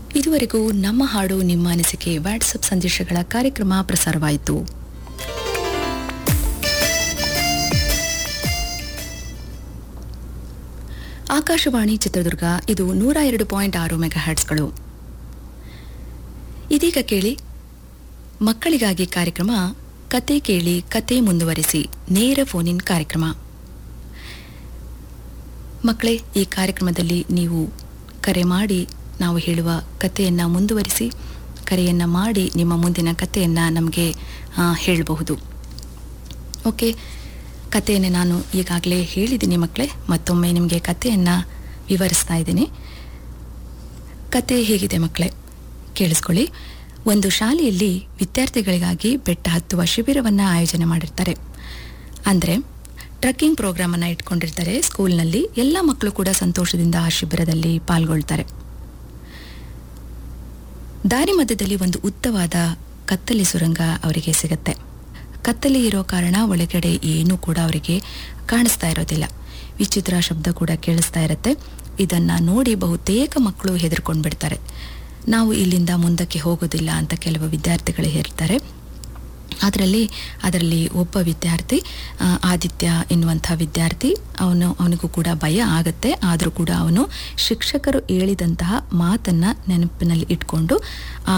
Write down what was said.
ಇದುವರೆಗೂ ನಮ್ಮ ಹಾಡು ನಿಮ್ಮ ಅನಿಸಿಕೆ ವಾಟ್ಸಪ್ ಸಂದೇಶಗಳ ಕಾರ್ಯಕ್ರಮ ಪ್ರಸಾರವಾಯಿತು ಆಕಾಶವಾಣಿ ಚಿತ್ರದುರ್ಗ ಇದು ನೂರ ಎರಡು ಪಾಯಿಂಟ್ ಆರು ಮೆಗಾ ಹರ್ಟ್ಸ್ಗಳು ಇದೀಗ ಕೇಳಿ ಮಕ್ಕಳಿಗಾಗಿ ಕಾರ್ಯಕ್ರಮ ಕತೆ ಕೇಳಿ ಕತೆ ಮುಂದುವರಿಸಿ ನೇರ ಫೋನಿನ್ ಕಾರ್ಯಕ್ರಮ ಮಕ್ಕಳೇ ಈ ಕಾರ್ಯಕ್ರಮದಲ್ಲಿ ನೀವು ಕರೆ ಮಾಡಿ ನಾವು ಹೇಳುವ ಕಥೆಯನ್ನು ಮುಂದುವರಿಸಿ ಕರೆಯನ್ನು ಮಾಡಿ ನಿಮ್ಮ ಮುಂದಿನ ಕಥೆಯನ್ನು ನಮಗೆ ಹೇಳಬಹುದು ಓಕೆ ಕಥೆಯನ್ನು ನಾನು ಈಗಾಗಲೇ ಹೇಳಿದ್ದೀನಿ ಮಕ್ಕಳೇ ಮತ್ತೊಮ್ಮೆ ನಿಮಗೆ ಕಥೆಯನ್ನು ವಿವರಿಸ್ತಾ ಇದ್ದೀನಿ ಕತೆ ಹೇಗಿದೆ ಮಕ್ಕಳೇ ಕೇಳಿಸ್ಕೊಳ್ಳಿ ಒಂದು ಶಾಲೆಯಲ್ಲಿ ವಿದ್ಯಾರ್ಥಿಗಳಿಗಾಗಿ ಬೆಟ್ಟ ಹತ್ತುವ ಶಿಬಿರವನ್ನು ಆಯೋಜನೆ ಮಾಡಿರ್ತಾರೆ ಅಂದರೆ ಟ್ರಕ್ಕಿಂಗ್ ಪ್ರೋಗ್ರಾಮನ್ನು ಇಟ್ಕೊಂಡಿರ್ತಾರೆ ಸ್ಕೂಲ್ನಲ್ಲಿ ಎಲ್ಲ ಮಕ್ಕಳು ಕೂಡ ಸಂತೋಷದಿಂದ ಆ ಶಿಬಿರದಲ್ಲಿ ಪಾಲ್ಗೊಳ್ತಾರೆ ದಾರಿ ಮಧ್ಯದಲ್ಲಿ ಒಂದು ಉದ್ದವಾದ ಕತ್ತಲಿ ಸುರಂಗ ಅವರಿಗೆ ಸಿಗುತ್ತೆ ಕತ್ತಲಿ ಇರೋ ಕಾರಣ ಒಳಗಡೆ ಏನೂ ಕೂಡ ಅವರಿಗೆ ಕಾಣಿಸ್ತಾ ಇರೋದಿಲ್ಲ ವಿಚಿತ್ರ ಶಬ್ದ ಕೂಡ ಕೇಳಿಸ್ತಾ ಇರುತ್ತೆ ಇದನ್ನು ನೋಡಿ ಬಹುತೇಕ ಮಕ್ಕಳು ಹೆದರ್ಕೊಂಡು ಬಿಡ್ತಾರೆ ನಾವು ಇಲ್ಲಿಂದ ಮುಂದಕ್ಕೆ ಹೋಗೋದಿಲ್ಲ ಅಂತ ಕೆಲವು ವಿದ್ಯಾರ್ಥಿಗಳು ಹೇಳ್ತಾರೆ ಅದರಲ್ಲಿ ಅದರಲ್ಲಿ ಒಬ್ಬ ವಿದ್ಯಾರ್ಥಿ ಆ, ಆದಿತ್ಯ ಎನ್ನುವಂಥ ವಿದ್ಯಾರ್ಥಿ ಅವನು ಅವನಿಗೂ ಕೂಡ ಭಯ ಆಗುತ್ತೆ ಆದರೂ ಕೂಡ ಅವನು ಶಿಕ್ಷಕರು ಹೇಳಿದಂತಹ ಮಾತನ್ನು ನೆನಪಿನಲ್ಲಿ ಇಟ್ಕೊಂಡು ಆ